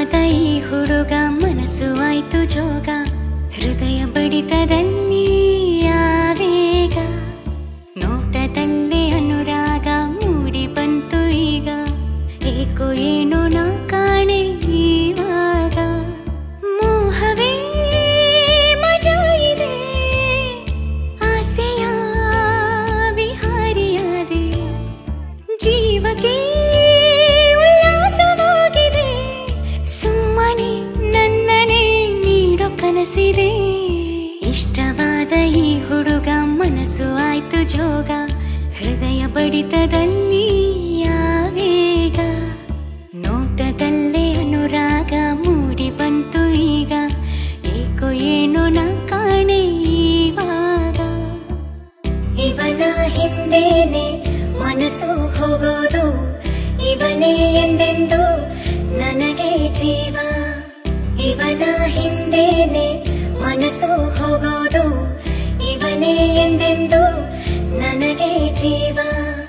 ಇಷ್ಟವಾದ ಈ ಹುಡುಗ ಮನಸ್ಸು ಆಯ್ತು ಜೋಗ ಹೃದಯ ಬಡಿತದಲ್ಲಿ ಆವೇಗ ನೋಟದಲ್ಲೇ ಅನುರಾಗ ಮೂಡಿ ಬಂತು ಈಗ ಏಕೋ ಏನೋ ನಾ ಕಾಣೆ ಇವಾಗ ಮೋಹವೇ ಮಜಾ ಇದೆ ಆಸೆಯ ವಿಹಾರಿಯಾದೆ ಜೀವಕ್ಕೆ ಉಲ್ಲಾಸವಾಗಿದೆ ಸುಮ್ಮನೆ ನನ್ನನೇ ನೀಡೋ ಕನಸಿದೆ ಇಷ್ಟವಾದ ಈ ಹುಡುಗ ಮನಸ್ಸು ಆಯ್ತು ಜೋಗ ಹೃದಯ ಬಡಿತದಲ್ಲಿ ಯಾವೇಗ ನೋಟದಲ್ಲೇ ಅನುರಾಗ ಮೂಡಿ ಬಂತು ಈಗ ಏಕೋ ಏನೋ ನಾ ಕಾಣೆ ಇವಾಗ ಇವನ ಹಿಂದೇನೆ ಮನಸ್ಸು ಹೋಗೋದು ಇವನೇ ಎಂದೆಂದು ನನಗೆ ಜೀವ ಇವನ ಹಿಂದೇನೆ ಮನಸ್ಸು ಹೋಗೋದು ಇವನೇ ಎಂದೆಂದು ನನಗೆ ಜೀವ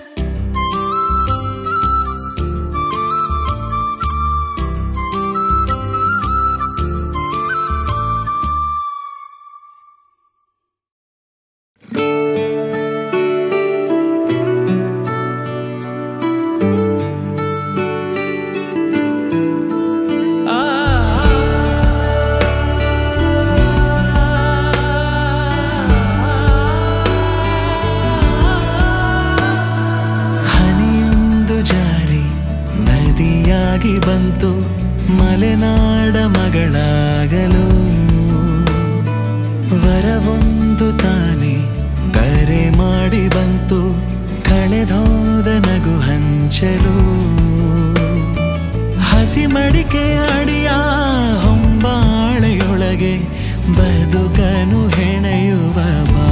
ಹನಿಯೊಂದು ಜಾರಿ ನದಿಯಾಗಿ ಬಂತು ಮಲೆನಾಡ ಮಗಳಾಗಲು ವರವೊಂದು ತಾನೆ ಕರೆ ಮಾಡಿ ಬಂತು ಕಳೆದೋದ ನಗು ಹಂಚಲು ಹಸಿ ಮಡಿಕೆ ಅಡಿಯ ಹೊಂಬಾಳೆಯೊಳಗೆ ಬದುಕನು ಹೆಣೆಯುವ ಬಾ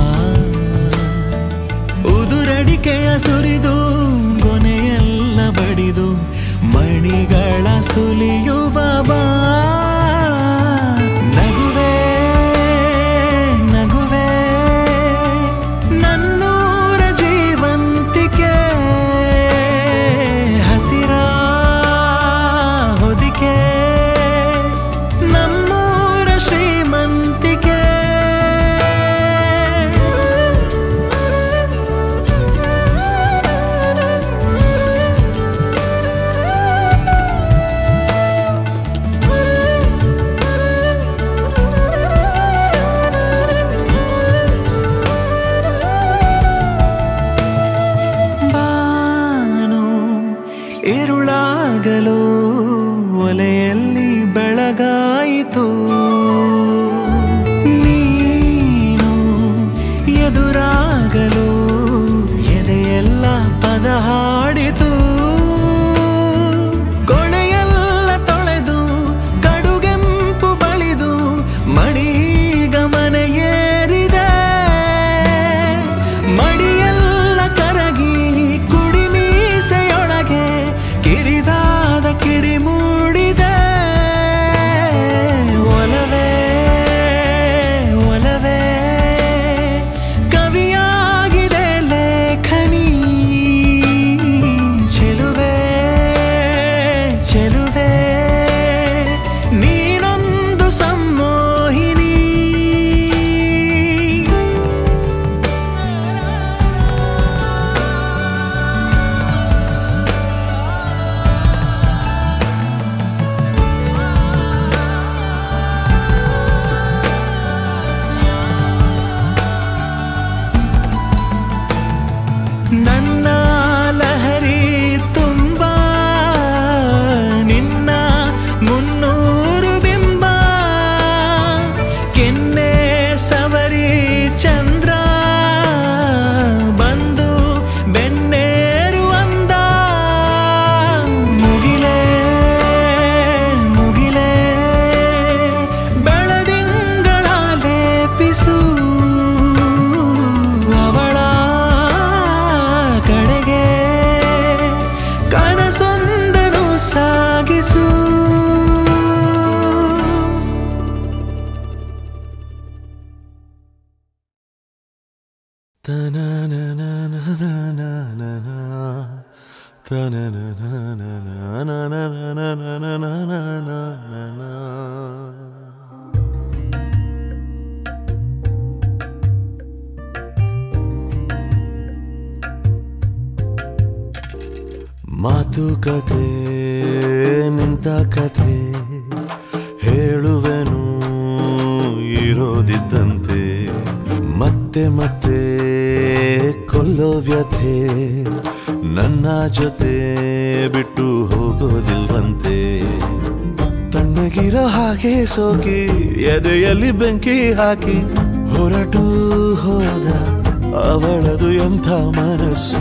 ಉದುರಡಿಕೆಯ ಸುರಿದು ಗೊನೆಯೆಲ್ಲ ಬಡಿದು ಮಣಿಗಳ ಸುಲಿಯುವ ಬಾ ನಗುವೆ ನಗುವೆ ನನ್ನೂರ ಜೀವಂತಿಕೆ ಹಸಿರ ಹೊದಿಕೆ ನಮ್ಮೂರ ಶ್ರೀಮಂತಿಕೆ ಬಾನು ಇರುಳಾಗಲು ಒಲೆಯಲ್ಲಿ ಬೆಳಗಾಯಿತು ನೀನು ಎದುರಾಗಲು ಎದೆಯೆಲ್ಲ ಪದ ಹಾಡಿತು ಕೊಳೆಯೆಲ್ಲ ತೊಳೆದು ಕಡುಗೆಂಪು ಬಳಿದು ಮಣೀಗ ಮನೆಯೇರಿದೆ ಮಡಿಯೆಲ್ಲ ಕರಗಿ ಕುಡಿ ಮೀಸೆಯೊಳಗೆ ಕಿರಿದಾದ ಕಿಡಿ ಮೂಡಿದೆ ಒಲವೇ ಒಲವೇ ಕವಿಯಾಗಿದೆ ಲೇಖನಿ ಚೆಲುವೆ ಚೆಲುವೆ ನೀನೊಂದು ಸಮ್ಮೋಹಿನಿ ನನ್ನ ಲಹರಿ ತುಂಬ ನಿನ್ನ ಮುನ್ನೂರು ಬಿಂಬ ಕೆನ್ನೆ ಸವರಿ ಚಂದ್ರ ಬಂದು ಬೆನ್ನೇರು ಅಂದ ಮುಗಿಲೇ ಮುಗಿಲೇ ಬೆಳದಿಂಗಳ ಲೇಪಿಸು ಅವಳ ಕಡೆಗೆ ಕನಸೊಂದನು ಸಾಗಿಸು ಮಾತುಕತೆ ನಿಂತ ಕಥೆ ಹೇಳುವೆನು ಇರೋದಿದ್ದಂತೆ ಮತ್ತೆ ಮತ್ತೆ ಕೊಲ್ಲೋ ವ್ಯಥೆ ನನ್ನ ಜೊತೆ ಬಿಟ್ಟು ಹೋಗೋದಿಲ್ವಂತೆ ತಣ್ಣಗಿರೋ ಹಾಗೆ ಸೋಕಿ ಎದೆಯಲ್ಲಿ ಬೆಂಕಿ ಹಾಕಿ ಹೊರಟು ಹೋದ ಅವಳದು ಎಂಥ ಮನಸ್ಸು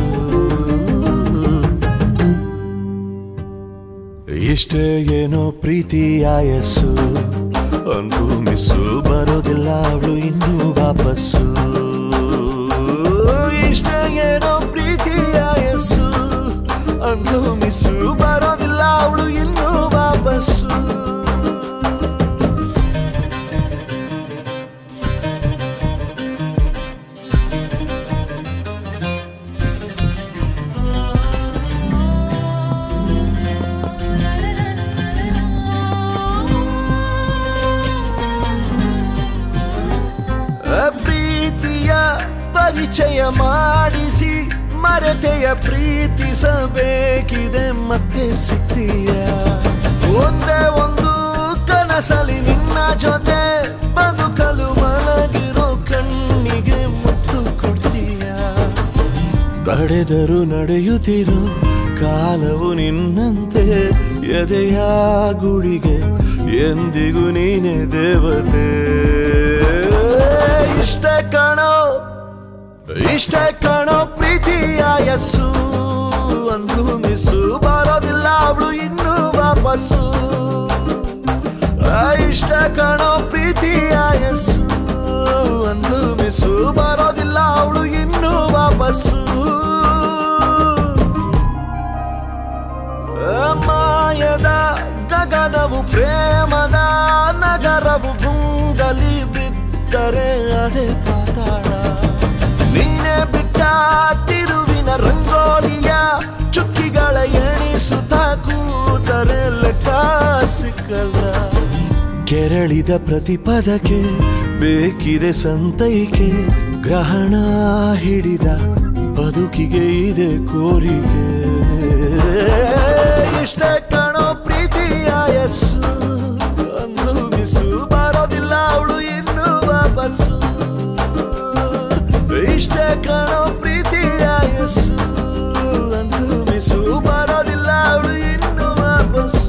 ಇಷ್ಟೇ ಏನೋ ಪ್ರೀತಿ ಆಯಸ್ಸು ಅಂದು ಮಿಸ್ಸು ಬರೋದಿಲ್ಲ ಅವಳು ಇನ್ನೂ ವಾಪಸ್ಸು ಇಷ್ಟೇ ಏನೋ ಪ್ರೀತಿ ಆಯಸ್ಸು ಅಂದು ಮಿಸ್ಸು ಬರೋದಿಲ್ಲ ಅವಳು ಇನ್ನೂ ವಾಪಸ್ಸು ಪ್ರೀತಿಯ ಪರಿಚಯ ಮಾಡಿಸಿ ಮರೆತೆಯ ಪ್ರೀತಿಸಬೇಕಿದೆ ಮತ್ತೆ ಸಿಗ್ತೀಯ ಒಂದೇ ಒಂದು ಕನಸಲಿ ನಿನ್ನ ಜೊತೆ ಬದುಕಲು ಮಲಗಿರೋ ಕಣ್ಣಿಗೆ ಮುತ್ತು ಕೊಡ್ತೀಯ ತಡೆದರು ನಡೆಯುತ್ತಿರು ಕಾಲವು ನಿನ್ನಂತೆ ಎದೆಯ ಗುಡಿಗೆ ಎಂದಿಗೂ ನೀನೆ ದೇವತೆ ಇಷ್ಟ ಕಾಣೋ ಇಷ್ಟ ಕಾಣೋ ಪ್ರೀತಿಯ ಯಸ್ಸು ಅಂದು ಮಿಸ್ಸು ಬರೋದಿಲ್ಲ ಅವಳು ಇನ್ನೂ ವಾಪಸ್ಸು ಆ ಇಷ್ಟ ಕಾಣೋ ಪ್ರೀತಿಯ ಯಸ್ಸು ಅಂದು ಮಿಸ್ಸು ಬರೋದಿಲ್ಲ ಅವಳು ಇನ್ನೂ ವಾಪಸ್ಸು ಮಾಯದ ಗಗನವು ಪ್ರೇಮದ ನಗರವು ಗುಂಗಲಿ ಬಿದ್ದರೆ ಅದೇ ಪಾತಾಳ ನೀನೇ ಬಿಟ್ಟ ತಿರುವಿನ ರಂಗೋಲಿಯ ಚುಕ್ಕಿಗಳ ಎಣಿಸುತ್ತ ಕೂತರೆ ಲೆಕ್ಕ ಸಿಕ್ಕಲ್ಲ ಕೆರಳಿದ ಪ್ರತಿಪದಕ್ಕೆ ಬೇಕಿದೆ ಸಂತೈಕೆ ಗ್ರಹಣ ಹಿಡಿದ ಬದುಕಿಗೆ ಇದೆ ಕೋರಿಕೆ ಇಷ್ಟ ಕಾಣೋ ಪ್ರೀತಿಯ ಯಸ್ಸು ಅಂದು ಮಿಸು ಬರೋದಿಲ್ಲ ಅವಳು ಇನ್ನೂ ವಾಪಸ್ಸು ಇಷ್ಟ ಕಾಣೋ ಪ್ರೀತಿಯ ಯಸ್ಸು ಅಂದು ಮಿಸು ಬರೋದಿಲ್ಲ ಅವಳು ಇನ್ನೂ ವಾಪಸ್ಸು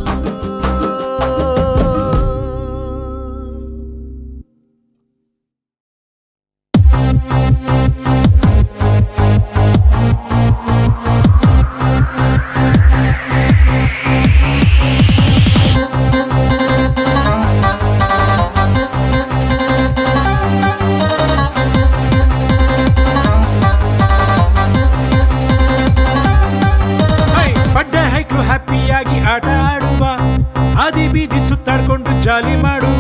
ಹೈ ಬಡ್ಡೆ ಹೈಕ್ಳು ಹ್ಯಾಪಿಯಾಗಿ ಆಟ ಆಡುವ ಆದಿ ಬೀದಿ ಸುತ್ತಾಡ್ಕೊಂಡು ಜಾಲಿ ಮಾಡುವ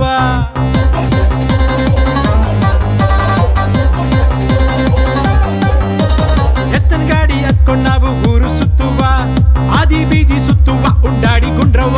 ಎತ್ತನ ಗಾಡಿ ಹತ್ಕೊಂಡ್ ನಾವು ಊರು ಸುತ್ತುವ ಆದಿ ಬೀದಿ ಸುತ್ತುವ ಉಂಡಾಡಿ ಗುಂಡ್ರವ್ವ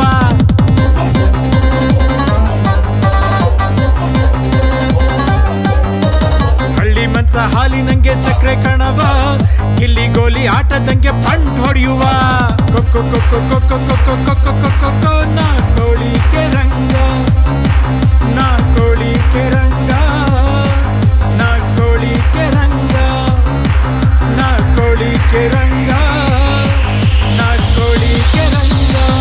ಹಳ್ಳಿ ಮನ್ಸ ಹಾಲಿನಂಗೆ ಸಕ್ಕರೆ ಕಣವ ಗಿಲ್ಲಿ ಗೋಲಿ ಆಟದಂಗೆ ಪಂಡ್ ಹೊಡೆಯುವ ಕೊಕ್ಕೊ ಕೊಕ್ಕೊ ಕೊಕ್ಕೊ ಕೊಕ್ಕೊ ಕೊಕ್ಕೊ ಕೊಕ್ಕೊ ಕೊ ನಾ ಕೋಳಿಕೆ ರಂಗ ನಾ ಕೋಳಿಕೆ ರಂಗ ನಾ ಕೋಳಿಕೆ ರಂಗ ನಾ ಕೋಳಿಕೆ ರಂಗ ನಾ ಕೋಳಿಕೆ ರಂಗ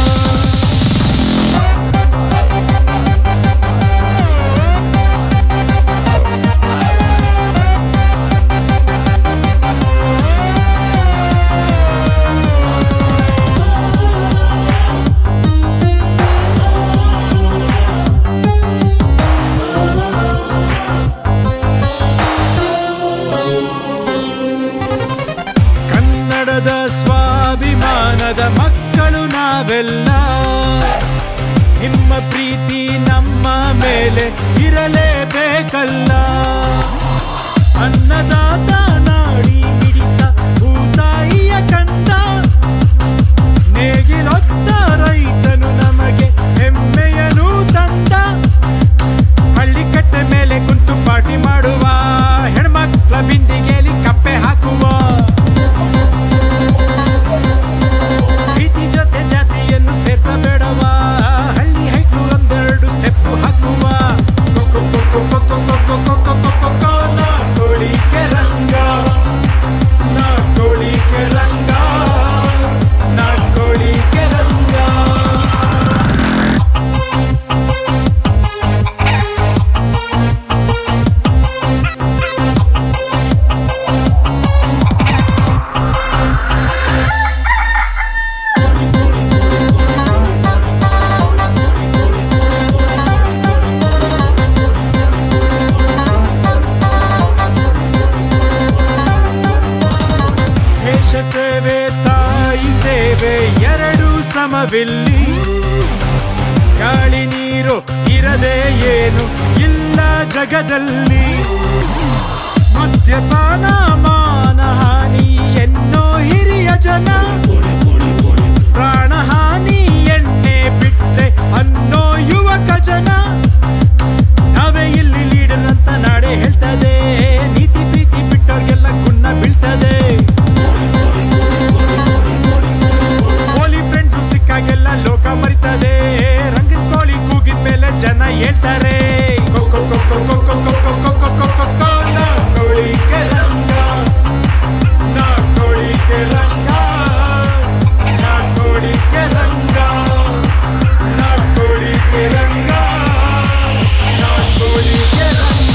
ಕನ್ನಡದ ಸ್ವಾಭಿಮಾನದ ಮಕ್ಕಳು ನಾವೆಲ್ಲ ನಿಮ್ಮ ಪ್ರೀತಿ ನಮ್ಮ ಮೇಲೆ ಇರಲೇಬೇಕಲ್ಲ ಅನ್ನದಾತ ನಾಡಿ ಮಿಡಿತ ಭೂತಾಯಿಯ ಕಂದ ದೇಶ ಸೇವೆ ತಾಯಿ ಸೇವೆ ಎರಡು ಸಮವಿಲ್ಲಿ ಗಾಳಿ ನೀರು ಇರದೆ ಏನು ಇಲ್ಲ ಜಗದಲ್ಲಿ ಮದ್ಯಪಾನ ಮಾನಹಾನಿ ಎನ್ನೋ ಹಿರಿಯ ಜನ ಪ್ರಾಣಹಾನಿ ಎಣ್ಣೆ ಬಿಟ್ರೆ ಅನ್ನೋ ಯುವಕ ಜನ ನಾವೇ ಇಲ್ಲಿ ಲೀಡರ್ ಅಂತ ನಾಡೆ ಹೇಳ್ತದೆ ನೀತಿ ಪ್ರೀತಿ ಬಿಟ್ಟವ್ರಿಗೆಲ್ಲ ಗುಣ ಬೀಳ್ತದೆ ಹೋಲಿ ಫ್ರೆಂಡ್ಸು ಸಿಕ್ಕಾಗೆಲ್ಲ ಲೋಕ ಮರಿತದೆ ರಂಗಿನ ಕೋಳಿ ಕೂಗಿದ ಮೇಲೆ ಜನ ಹೇಳ್ತಾರೆ ಕೊಕ್ಕೊ ಕೊಕ್ಕೊ ಕೊಕ್ಕೊ ಕೊಕ್ಕೊ ಕೊಕ್ಕೊ ಕೊಕ್ಕೊ ಕೊ ನಾ ಕೋಳಿ ಕೆರಂಗ ನಾ ಕೋಳಿ ಕೆರಂಗ ನಾ ಕೋಳಿ ಕೆರಂಗ ನಾ ಕೋಳಿ ಕೆರಂಗ ನಾ ಕೋಳಿ ಕೆರಂಗ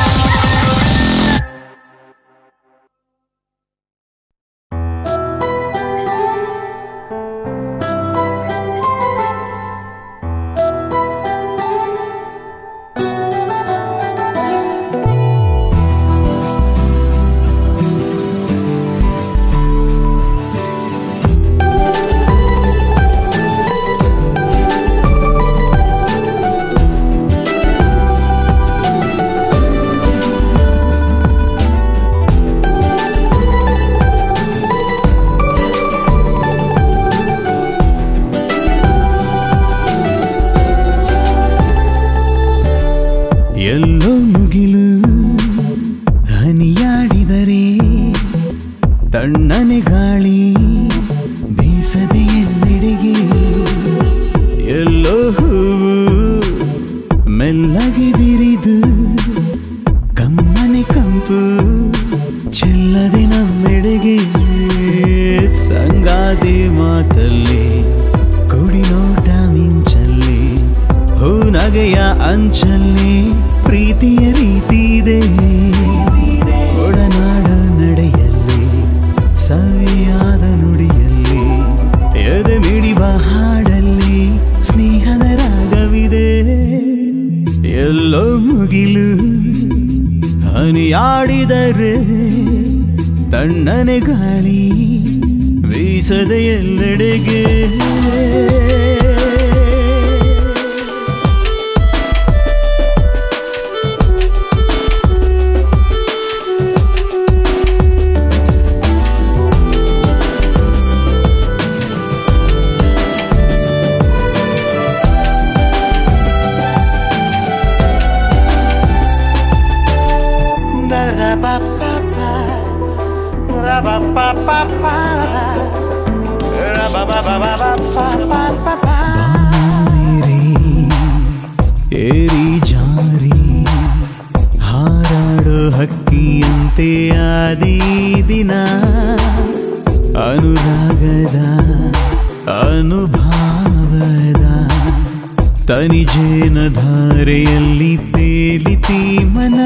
ಎಲ್ಲೋ ಮುಗಿಲು ಹನಿಯಾಡಿದರೆ ತಣ್ಣನೆ ಗಾಳಿ ಬೀಸದೆ ಎಲ್ಲೆಡೆಗೆ ಎಲ್ಲೋ ಹೂವು ಮೆಲ್ಲಗೆ ಬಿರಿದು ಕಮ್ಮನೆ ಕಂಪು ಚೆಲ್ಲದೆ ನಮ್ಮೆಡೆಗೆ ಸಂಗಾತಿ ಮಾತಲ್ಲಿ ಕುಡಿ ನೋಟ ಮಿಂಚಲ್ಲಿ ಹೂ ನಗೆಯ ಅಂಚಲ್ಲಿ ಪ್ರೀತಿಯ ರೀತಿ ಇದೆ ಒಡನಾಡ ನಡೆಯಲ್ಲಿ ಸವಿಯಾದ ನುಡಿಯಲ್ಲಿ ಎದೆ ಮಿಡಿವ ಹಾಡಲ್ಲಿ ಸ್ನೇಹದ ರಾಗವಿದೆ ಎಲ್ಲೋ ಮುಗಿಲು ಹನಿಯಾಡಿದರೆ ತಣ್ಣನೆ ಗಾಳಿ ಬೀಸದೆ ಎಲ್ಲೆಡೆಗೆ ಬಾನಮೇರಿ ಏರಿ ಜಾರಿ ಹಾರಾಡೋ ಹಕ್ಕಿಯಂತೆ ಆದಿ ದಿನ ಅನುರಾಗದ ಅನುಭಾವದ ತನಿಜೇನ ಧಾರೆಯಲ್ಲಿ ತೇಲಿತಿ ಮನ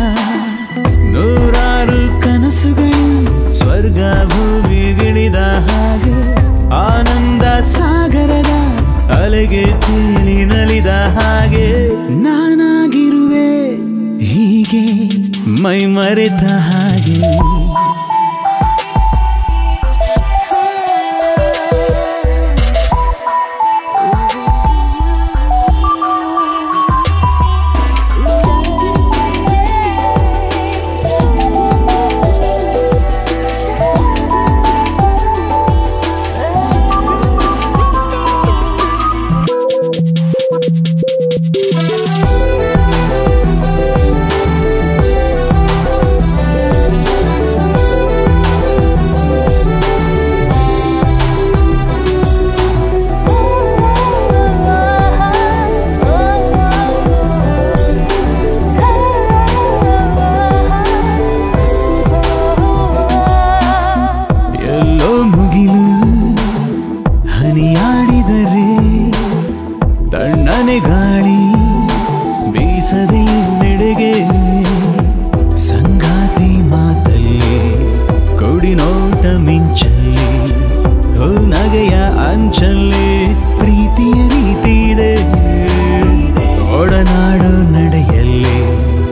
ನೂರಾರು ಕನಸುಗಳು ಸ್ವರ್ಗ ಭೂಮಿಗಿಳಿದ ಹಾಗೆ ಆನಂದ ಸಾಗರದ ಅಲೆಗೆ ತೇಲಿ ನಲಿದ ಹಾಗೆ ನಾನಾಗಿರುವೆ ಹೀಗೆ ಮೈ ಮರೆತ ಹಾಗೆ ಎಲ್ಲೋ ಮುಗಿಲು ಹನಿಯಾಡಿದರೆ ತಣ್ಣನೆ ಗಾಳಿ ಬೀಸದೆ ನೆಡೆಗೆ ಸಂಗಾತಿ ಮಾತಲ್ಲಿ ಕೊಡಿ ನೋಟ ಮಿಂಚಲ್ಲಿ ಹೋ ನಗೆಯ ಅಂಚಲ್ಲಿ ಪ್ರೀತಿಯ ರೀತಿ ಇದೆ ಒಡನಾಡು ನಡೆಯಲ್ಲಿ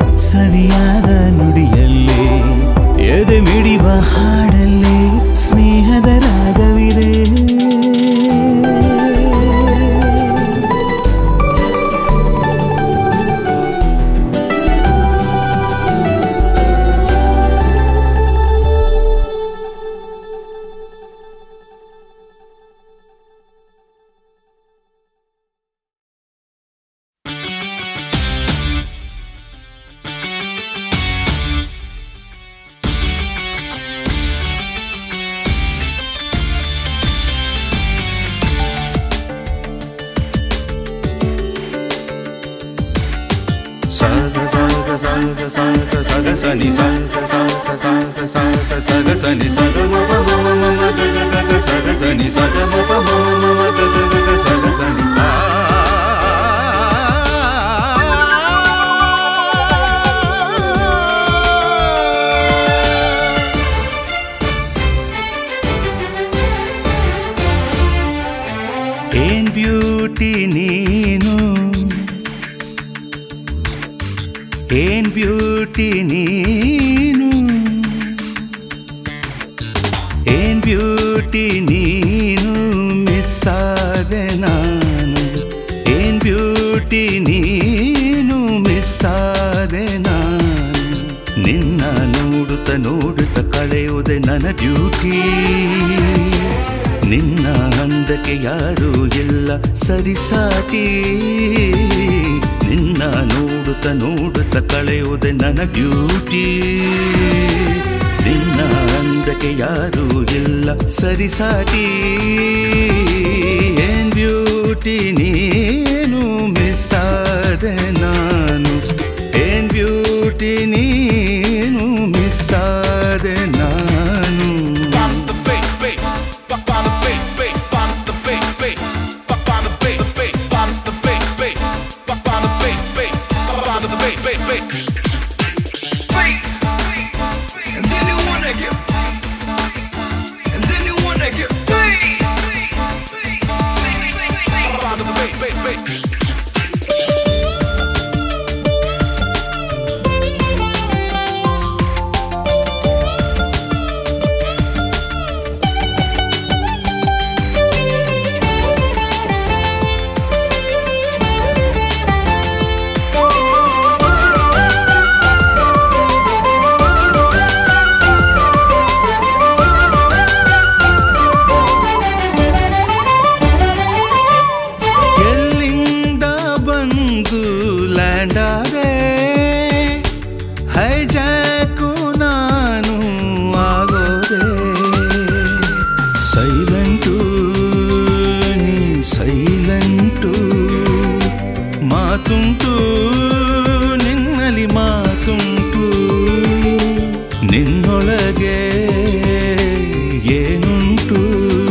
ಸವಿಯಾದ ನುಡಿಯಲ್ಲಿ ಎದೆ ಮಿಡಿವ ಹಾಡಲ್ಲಿ ಸ್ನೇಹ ಸ ಸ ಸ ಸ ಗ ಸ ನಿ ಸ ಸ ಸ ಸ ಸ ಸ ಸ ಸ ಗ ಸ ನಿ ಸ ಗ ಮ ಪ ಮ ಮ ಮ ಮ ಗ ಗ ಗ ಗ ಸ ಗ ಸ ನಿ ಸ ಗ ಮ ಪ ಮ ಮ ಮ ಮ ಗ ಗ ಗ ಗ ಸ ಗ ಸ ನಿ ಸ ಏನ್ ಬ್ಯೂಟಿ ನೀನು ಏನ್ ಬ್ಯೂಟಿ ನೀನು ಏನ್ ಬ್ಯೂಟಿ ನೀನು ಮಿಸ್ ಆದೆ ನಾನು ಏನ್ ಬ್ಯೂಟಿ ನೀನು ಮಿಸ್ ಆದೆ ನಾನು ನಿನ್ನ ನೋಡುತ್ತ ನೋಡುತ್ತ ಕಳೆಯುವುದೇ ನನ್ನ ಡ್ಯೂಟಿ ನಿನ್ನ ಅಂದಕ್ಕೆ ಯಾರೂ ಇಲ್ಲ ಸರಿಸಾಟಿ ನಿನ್ನ ನೋಡುತ್ತ ನೋಡುತ್ತ ಕಳೆಯುವುದೇ ನನ್ನ ಡ್ಯೂಟಿ ನಿನ್ನ ಅಂದಕ್ಕೆ ಯಾರೂ ಇಲ್ಲ ಸರಿಸಾಟಿ ಏನ್ ಬ್ಯೂಟಿ ನೀನು ಮಿಸ್ ಆದೆ ನಾನು ಏನ್ ಬ್ಯೂಟಿ ನೀನು ಮಿಸ್ ಆದೆ ನಾನು Follow the bass, bass. Follow the bass, bass. Follow the bass, bass. Follow the bass, bass. Follow the bass, bass. Follow the bass, bass. Follow the bass, bass, bass. Bass. And then you wanna get. And then you wanna get bass. Follow the bass, bass, bass. ಎಲ್ಲಿಂದ ಬಂದು land ಆದೆ ಹೈಜಾಕು ನಾನು ಆಗೋದೆ silent ನೀ silent ಮಾತುಂಟು ನಿನ್ನಲ್ಲಿ ಮಾತುಂಟು ನಿನ್ನೊಳಗೆ ಏನುಂಟು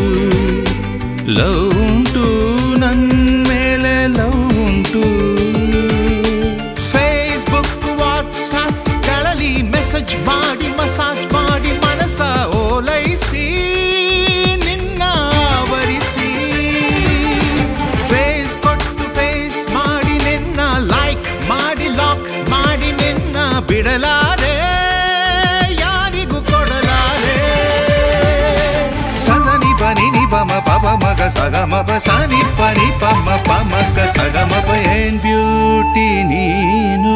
love ಉಂಟು ನನ್ನ ಮೇಲೆ ಲವ್ ಉಂಟು ಫೇಸ್ಬುಕ್ ವಾಟ್ಸ್ಆಪ್ ಗಳಲ್ಲಿ ಮೆಸೇಜ್ ಮಾಡಿ ಮಸಾಜ್ ಮಾಡಿ ಮನಸ ಓಲೈಸಿ ನಿನ್ನ ಆವರಿಸಿ ಫೇಸ್ ಕೊಟ್ಟು ಫೇಸ್ ಮಾಡಿ ನಿನ್ನ ಲೈಕ್ ಮಾಡಿ ಲಾಕ್ ಮಾಡಿ ನಿನ್ನ ಬಿಡಲಾರೆ ಯಾರಿಗೂ ಕೊಡಲಾರೆ ಸಜನಿ ಪನಿ ನಿ ಪಮ ಪಪ ಮಗ ಸಗ ಮಪ ಸನಿ ಪನಿ ಪಮ ಪಮ ಗ ಸಗ ಮಪ ಏನ್ ಬ್ಯೂಟಿ ನೀನು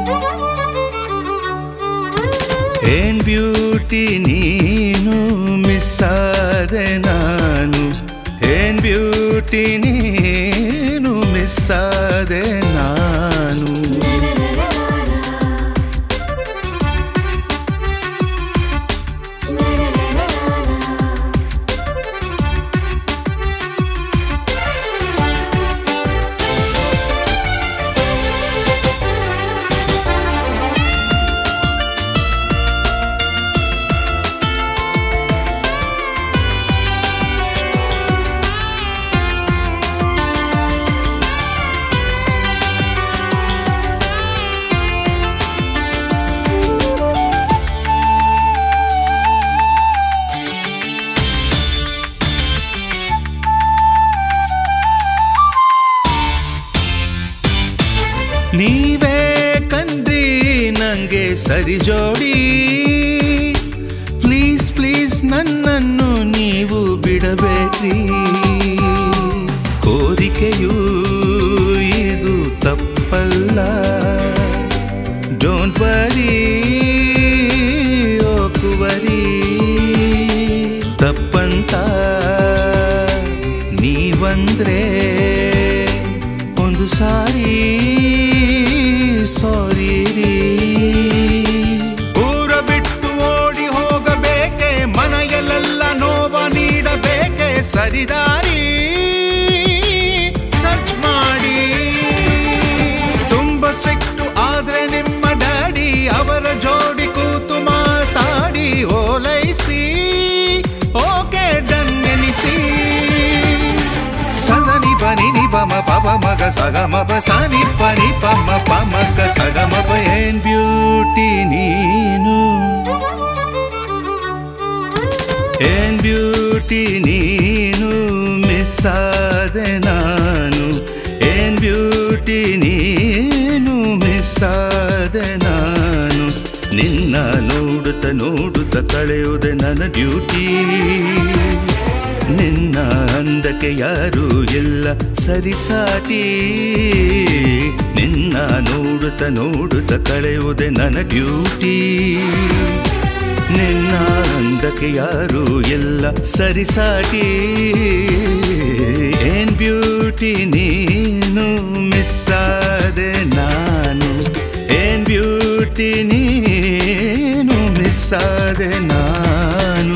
ಏನ್ ಬ್ಯೂಟಿ ನೀನು ಮಿಸ್ ಆದೆ ನಾನು ಏನ್ ಬ್ಯೂಟಿ ನೀನು ಮಿಸ್ ಆದೆ ನಾನು ನೀವೇ ಕಣ್ರಿ ನಂಗೆ ಸರಿ ಜೋಡಿ ಪ್ಲೀಸ್ ಪ್ಲೀಸ್ ನನ್ನನ್ನು ನೀವು ಬಿಡಬೇಡ್ರಿ ಕೋರಿಕೆಯೂ ಇದು ತಪ್ಪಲ್ಲ ಡೋಂಟ್ ವರಿ ಓಕುವರಿ ತಪ್ಪಂತ ನೀವಂದ್ರೆ ಒಂದು ಸಾರಿ ಸಾರಿ ರೀ ಊರ ಬಿಟ್ಟು ಓಡಿ ಹೋಗಬೇಕೆ ಮನೆಯಲ್ಲೆಲ್ಲ ನೋವ ನೀಡಬೇಕೆ ಸರಿದಾರಿ ಸರ್ಚ್ ಮಾಡಿ ತುಂಬ ಸ್ಟ್ರಿಕ್ಟ್ ಆದ್ರೆ ನಿಮ್ಮ ಡ್ಯಾಡಿ ಪವ ಮಗ ಸಗಮ ಪ ಸಾನಿ ಪನಿ ಪಮ್ಮ ಪಮಕ ಸಗಮ ಪ ಏನ್ ಬ್ಯೂಟಿ ನೀನು ಏನ್ ಬ್ಯೂಟಿ ನೀನು ಮಿಸ್ ಆದೆ ನಾನು ಏನ್ ಬ್ಯೂಟಿ ನೀನು ಮಿಸ್ ಆದೆ ನಾನು ನಿನ್ನ ನೋಡುತ್ತ ನೋಡುತ್ತ ಕಳೆಯುವುದೆ ನನ್ನ ಡ್ಯೂಟಿ ನಿನ್ನ ಅಂದಕ್ಕೆ ಯಾರೂ ಇಲ್ಲ ಸರಿಸಾಟಿ ನಿನ್ನ ನೋಡುತ್ತ ನೋಡುತ್ತ ಕಳೆಯುವುದೆ ನನ್ನ ಡ್ಯೂಟಿ ನಿನ್ನ ಅಂದಕ್ಕೆ ಯಾರೂ ಇಲ್ಲ ಸರಿಸಾಟಿ ಏನ್ ಬ್ಯೂಟಿ ನೀನು ಮಿಸ್ ಆದೆ ನಾನು ಏನ್ ಬ್ಯೂಟಿ ನೀನು ಮಿಸ್ ಆದೆ ನಾನು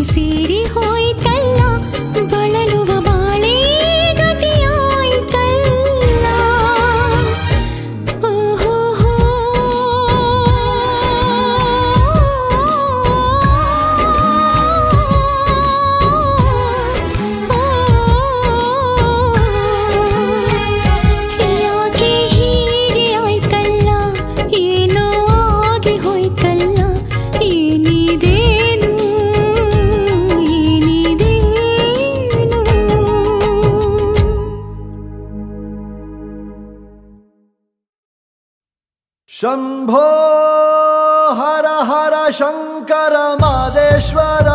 ಸೇರಿ ಹೋಯ್ತಲ್ಲ ಬಳಲುವ ಬಾಳೆ ಗತಿಯಾಯ್ತಲ್ಲ ಓಹೋ ಯಾಕೆ ಹೀಗೆ ಆಯ್ತಲ್ಲ ಏನೋ ಆಗಿ ಹೋಯ್ತಲ್ಲ ಏನಿದೇನು ಏನಿದೇನು ಶಂಭೋ ಹರ ಹರ ಶಂಕರ ಮಾದೇಶ್ವರ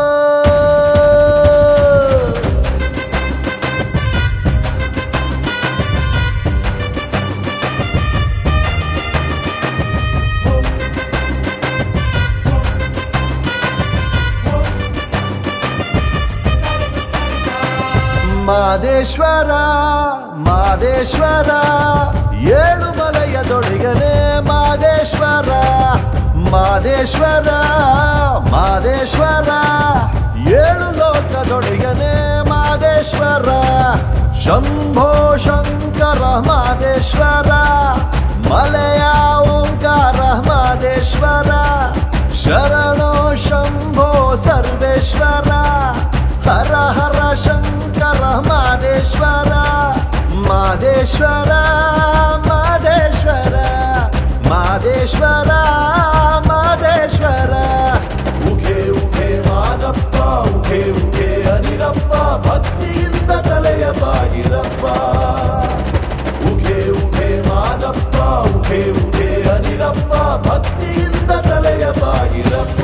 ಮಾದೇಶ್ವರ ಮಾದೇಶ್ವರ ಏಳು ಮಲಯದೊಳಗನೆ ಮಾದೇಶ್ವರ ಮಾದೇಶ್ವರ ಮಾದೇಶ್ವರ ಏಳು ಲೋಕದೊಳಗನೆ ಮಾದೇಶ್ವರ ಶಂಭೋ ಶಂಕರ ಮಾದೇಶ್ವರ ಮಲೆಯ ಓಂಕಾರ ಮಾದೇಶ್ವರ ಶರಣೋ ಶಂಭೋ ಸರ್ವೇಶ್ವರ ಹರ ಹರ ಶಂಕರ ಮಾದೇಶ್ವರ ಮಾದೇಶ್ವರ ಮಾದೇಶ್ವರ ಮಾದೇಶ್ವರ ಮಾದೇಶ್ವರ ಉಘೆ ಉಘೆ ಮಾದಪ್ಪ ಉಘೆ ಉಘೆ ಅನಿರಪ್ಪ ಭಕ್ತಿಯಿಂದ ತಲೆಯ ಬಾಗಿರಪ್ಪ ಉಘೆ ಉಘೆ ಮಾದಪ್ಪ ಉಘೆ ಉಘೆ ಅನಿರಪ್ಪ ಭಕ್ತಿಯಿಂದ ತಲೆಯ ಬಾಗಿರಪ್ಪ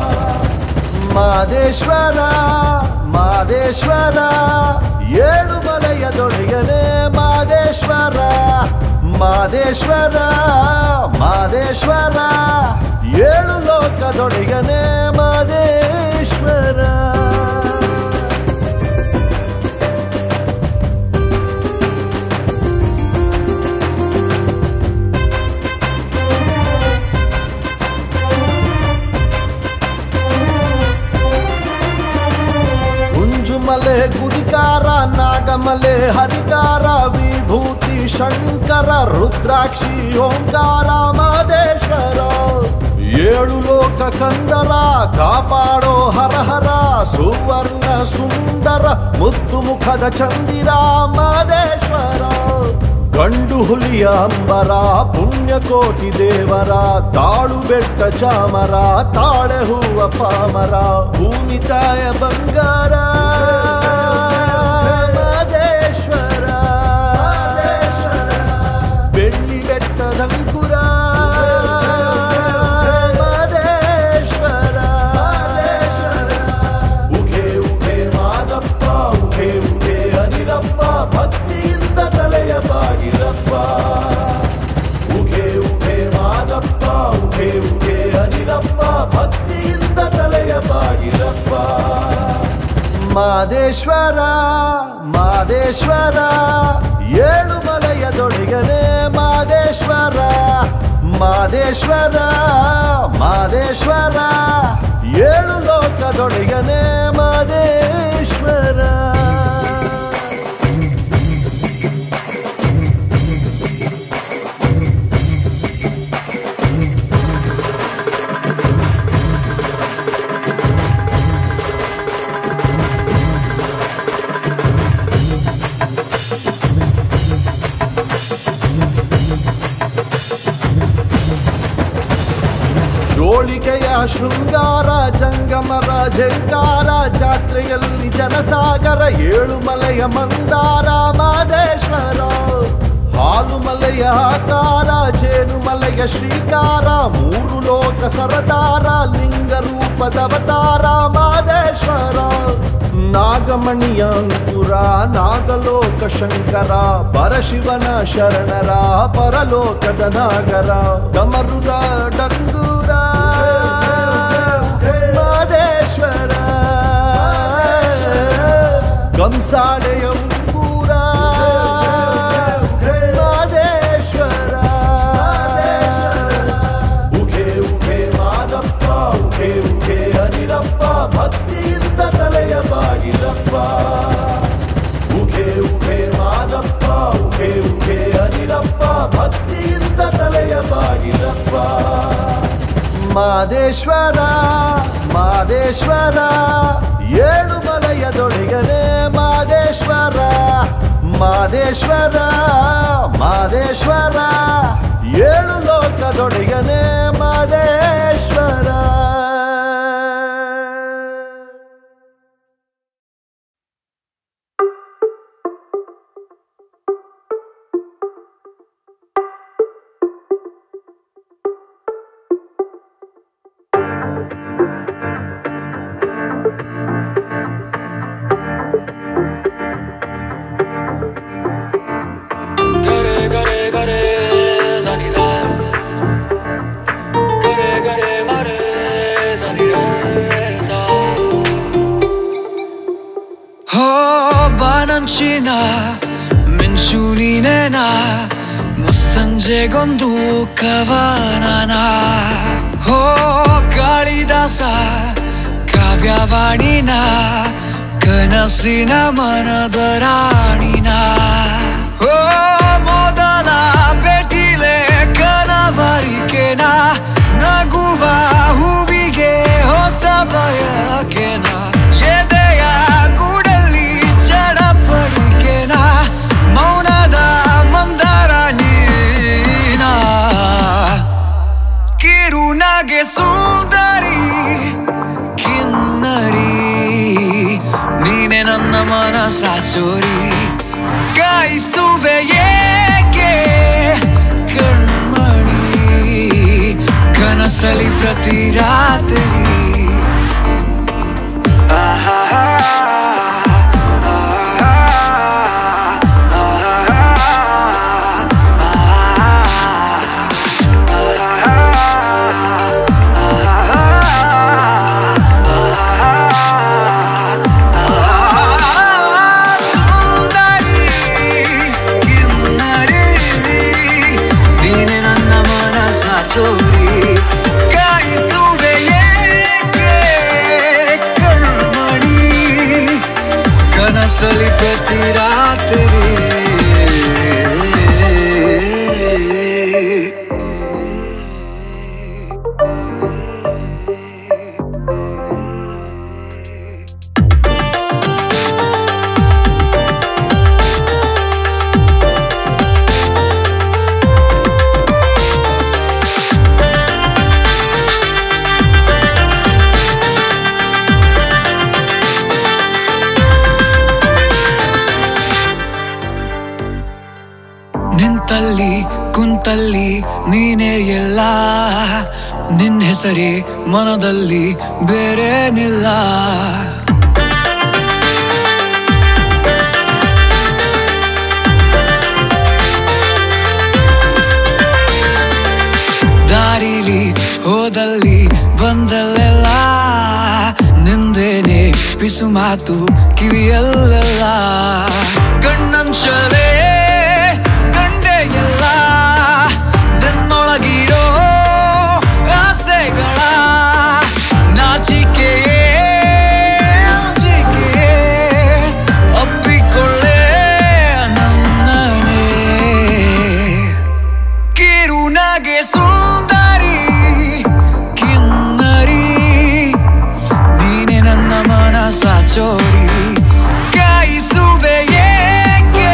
ಮಾದೇಶ್ವರ ಮಾದೇಶ್ವರ ಏಳು ಮಲೆಯದೊಳಗನೆ ಮಾದೇಶ್ವರ ಮಾದೇಶ್ವರ ಮಾದೇಶ್ವರ ಏಳು ಲೋಕದೊಳಗನೆ ಮಾದೇಶ್ವರ ಉಂಜುಮಲೆ ಗುರಿಕಾರ ನಾಗಮಲೆ ಹರಿಕಾರ ವಿಭೂತಿ ಶಂಕರ ರುದ್ರಾಕ್ಷಿ ಓಂಕಾರ ಮಾದೇಶ್ವರ ಏಳು ಲೋಕ ಕಂದರ ಕಾಪಾಡೋ ಹರಹರ ಸುವರ್ಣ ಸುಂದರ ಮುದ್ದು ಮುಖದ ಚಂದಿರ ಮಾದೇಶ್ವರ ಗಂಡು ಹುಲಿಯ ಅಂಬರ ಪುಣ್ಯಕೋಟಿ ದೇವರ ತಾಳು ಬೆಟ್ಟ ಚಾಮರ ತಾಳೆ ಹೂವ ಪಾಮರ ಭೂಮಿ ತಾಯ ಬಂಗಾರ ಮಾದೇಶ್ವರ ಬೆಳ್ಳಿ ಬೆಟ್ಟದಂಕುರ ಮಾದೇಶ್ವರ ಉಘೆ ಉಘೆ ಮಾದಪ್ಪ ಉಘೆ ಉಘೆ ಅನಿರಪ್ಪ ಭಕ್ತಿಯಿಂದ ತಲೆಯ ಬಾಗಿರಪ್ಪ ಉಘೆ ಉಘೆ ಮಾದಪ್ಪ ಉಘೆ ಉಘೆ ಅನಿರಪ್ಪ ಭಕ್ತಿಯಿಂದ ತಲೆಯ ಬಾಗಿರಪ್ಪ ಮಾದೇಶ್ವರ ಮಾದೇಶ್ವರ ಏಳು ಮಲಯದೊಳಗನೆ ಮಾದೇಶ್ವರ ಮಾದೇಶ್ವರ ಮಾದೇಶ್ವರ ಏಳು ಲೋಕದೊಳಗನೆ ಮಾದೇಶ್ವರ ಜೋಳಿಗೆಯ ಶೃಂಗಾರ ಜಂಗಮರ ಜಂಕಾರ ಜಾತ್ರೆಯಲ್ಲಿ ಜನಸಾಗರ ಏಳು ಮಲೆಯ ಮಂದಾರ ಮಾದೇಶ್ವರ ಹಾಲು ಮಲೆಯ ಆಕಾರ ಜೇನು ಮಲೆಯ ಶ್ರೀಕಾರ ಮೂರು ಲೋಕ ಸರದಾರ ಲಿಂಗ ರೂಪದವತಾರ ಮಾದೇಶ್ವರ ನಾಗಮಣಿಯ ಅಂಕುರ ನಾಗಲೋಕ ಶಂಕರ ಪರಶಿವನ ಶರಣರ ಪರಲೋಕದ ನಾಗರ ಕಮರುದ ಡಂಗೂರ ಮಾದೇಶ್ವರ ಕಂಸಾಳೆಯ ಉಂಗೂರ ಮಾದೇಶ್ವರ ಉಘೆ ಉಘೆ ಮಾದಪ್ಪ ಉಘೆ ಉಘೆ ಅನಿರಪ್ಪ ಭಕ್ತಿ ಮಾದೇಶ್ವರ ಮಾದೇಶ್ವರ ಏಳು ಮಲಯದೊಡೆಗನೆ ಮಾದೇಶ್ವರ ಮಾದೇಶ್ವರ ಮಾದೇಶ್ವರ ಏಳು ಲೋಕದೊಡೆಗನೆ Madeshwara Gare gare gare zani za Gare gare mare zani re za ಹೋ ಬಾನಂಚಿನ ಮಿಂಚು ನೀನೇನ ಮುಸ್ಸಂಜೆಗೊಂದು ಕವನನ ಹೋ ಕಾಳಿದಾಸ ಕಾವ್ಯವಾಣಿನ ಕನಸಿನ ಮನದ ರಾಣಿನ ಹೋ ಮೊದಲ ಭೇಟಿಲೆ ಕನವರಿಕೆನ ನಗುವ ಹೂವಿಗೆ ಹೊಸ ಬಯಕೆನ ಎದೆಯ ಗೂಡಲ್ಲಿ ಚಡಪಡಿಕೆನ ಮೌನದ ಮಂದರ ನೀನ ಕಿರುನಗೆ ಸುಂದರಿ ಕಿನ್ನರಿ ನೀನೆ ನನ್ನ ಮನಸ ಚೋರಿ ಕಾಯಿಸುವೆ ಏಕೆ ಕಣ್ಮಣಿ ಕನಸಲಿ ಪ್ರತಿ ರಾತ್ರಿ ಸುಂದರಿ ಕಿನ್ನರಿ ನೀನೆ ನನ್ನ ಮನಸ ಚೋರಿ ಕಾಯಿಸುವೆ ಏಕೆ ಕಣ್ಮಣಿ ಕನಸಲಿ ಪ್ರತಿ ರಾತ್ರಿ ನಿಂತಲ್ಲಿ ಕುಂತಲ್ಲಿ ನೀನೇ ಎಲ್ಲ ನಿನ್ ಹೆಸರೇ ಮನದಲ್ಲಿ ಬೇರೇನಿಲ್ಲ ದಾರಿಲಿ ಹೋದಲ್ಲಿ ಬಂದಲ್ಲೆಲ್ಲ ನಿಂದೇನೆ ಪಿಸು ಮಾತು ಕಿವಿಯಲ್ಲೆಲ್ಲ ಕಣ್ಣಂಚಲೇ ಕಂಡೆ ಎಲ್ಲ ನನ್ನೊಳಗಿರೋ ಆಸೆಗಳ ನಾಚಿಕೆಯೇ ಅಂಜಿಕೆಯೇ ಒಪ್ಪಿಕೊಳ್ಳೆ ನನ್ನನೇ ಕಿರುನಗೆ ಸುಂದರಿ ಕಿನ್ನರಿ ನೀನೆ ನನ್ನ ಮನಸ ಚೋರಿ ಕಾಯಿಸುವೆ ಏಕೆ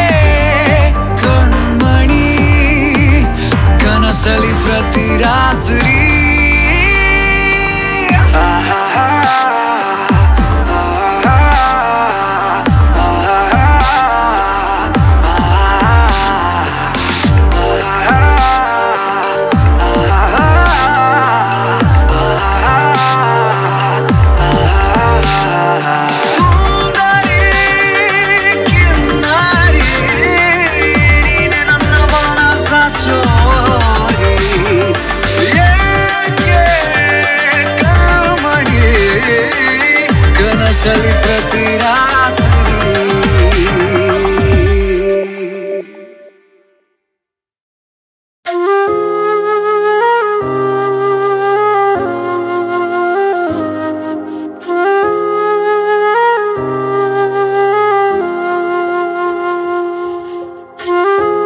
ಕಣ್ಮಣಿ ಕನಸಲಿ ಪ್ರತಿ ರಾತ್ರಿ ಸುಂದರಿ ಕಿನ್ನರಿ ನೀನೆ ನನ್ನ ಮನಸ ಚೋರಿ ಏಕೆ ಕಣ್ಮಣಿ ಕನಸಲಿ ಪ್ರತಿ ರಾತ್ರಿ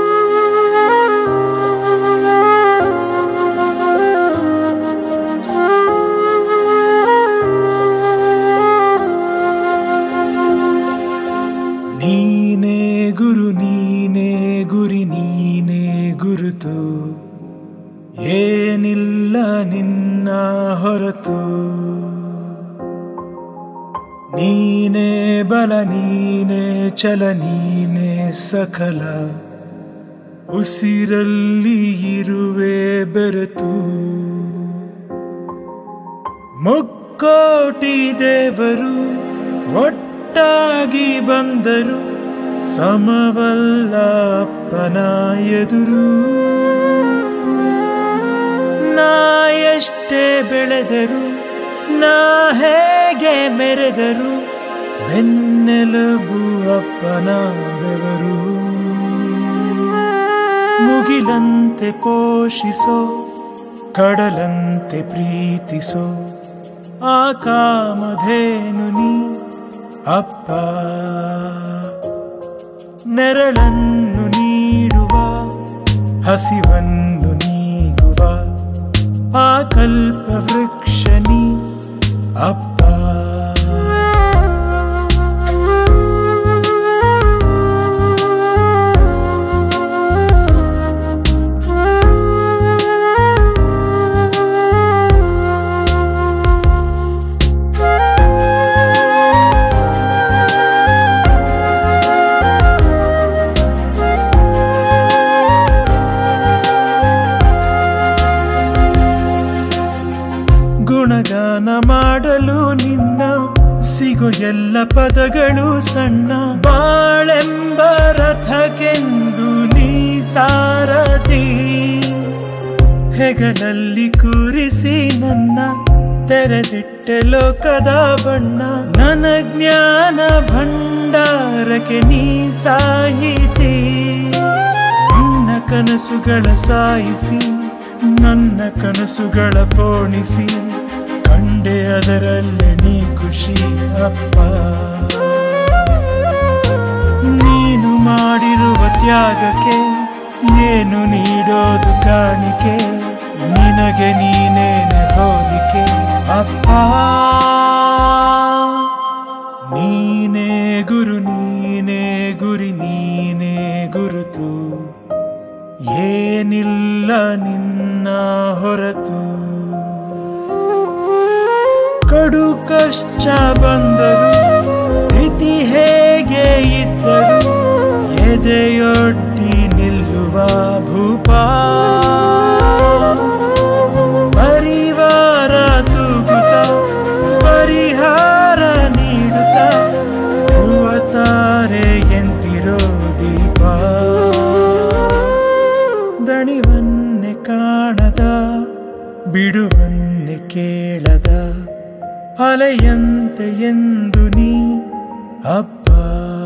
ಆ ನೀನೇ ಬಲ ನೀನೇ ಚಲ ನೀನೇ ಸಕಲ ಉಸಿರಲ್ಲಿ ಇರುವೆ ಬೆರೆತು ಮುಕ್ಕೋಟಿ ದೇವರು ಒಟ್ಟಾಗಿ ಬಂದರು ಸಮವಲ್ಲ ಅಪ್ಪನ ಎದುರು ನಾ ಎಷ್ಟೇ ಬೆಳೆದರು ನಾ ಹೇಗೆ ಮೆರೆದರು ಬೆನ್ನೆಲುಬು ಅಪ್ಪನ ಬೆವರು ಮುಗಿಲಂತೆ ಪೋಷಿಸೋ ಕಡಲಂತೆ ಪ್ರೀತಿಸೋ ಆ ಕಾಮಧೇನು ನೀ ಅಪ್ಪ ನೆರಳನ್ನು ನೀಡುವ ಹಸಿವನ್ನು ನೀಗುವ ಆ ಕಲ್ಪ ವೃಕ್ಷ ನೀ ಅಪ್ಪ ಗುಣಗಾನ ಮಾಡಲು ನಿನ್ನ ಸಿಗೋ ಎಲ್ಲ ಪದಗಳು ಸಣ್ಣ ಬಾಳೆಂಬ ರಥಕ್ಕೆಂದು ನೀ ಸಾರಥಿ ಹೆಗಲಲ್ಲಿ ಕೂರಿಸಿ ನನ್ನ ತೆರೆದಿಟ್ಟೆ ಲೋಕದ ಬಣ್ಣ ನನ್ನ ಜ್ಞಾನ ಭಂಡಾರಕ್ಕೆ ನೀ ಸಾಹಿತಿ ನಿನ್ನ ಕನಸುಗಳ ಸಾಯಿಸಿ ನನ್ನ ಕನಸುಗಳ ಪೋಣಿಸಿ ಕಂಡೆ ಅದರಲ್ಲೇ ನೀ ಖುಷಿ ಅಪ್ಪ ನೀನು ಮಾಡಿರುವ ತ್ಯಾಗಕ್ಕೆ ಏನು ನೀಡೋದು ಕಾಣಿಕೆ ನಿನಗೆ ನೀನೇನೆ ಹೋಲಿಕೆ ಅಪ್ಪ ನೀನೇ ಗುರು ನೀನೇ ಗುರಿ ನೀನೇ ಗುರುತು ಏನಿಲ್ಲ ನಿನ್ನ ಹೊರತು ಕಡು ಕಷ್ಟ ಬಂದರು ಸ್ಥಿತಿ ಹೇಗೆ ಇದ್ದರು ಎದೆಯೊಡ್ಡಿ ನಿಲ್ಲುವ ಭೂಪ ಪರಿವಾರ ತೂಗುತ್ತ ಪರಿಹಾರ ನೀಡುತ್ತ ತಾರೆ ಎಂತಿರೋ ದೀಪ ದಣಿವನ್ನೆ ಕಾಣದ ಬಿಡುವನ್ನೆ ಕೇಳದ ಅಲೆಯಂತೆ ಎಂದು ನೀ ಅಪ್ಪ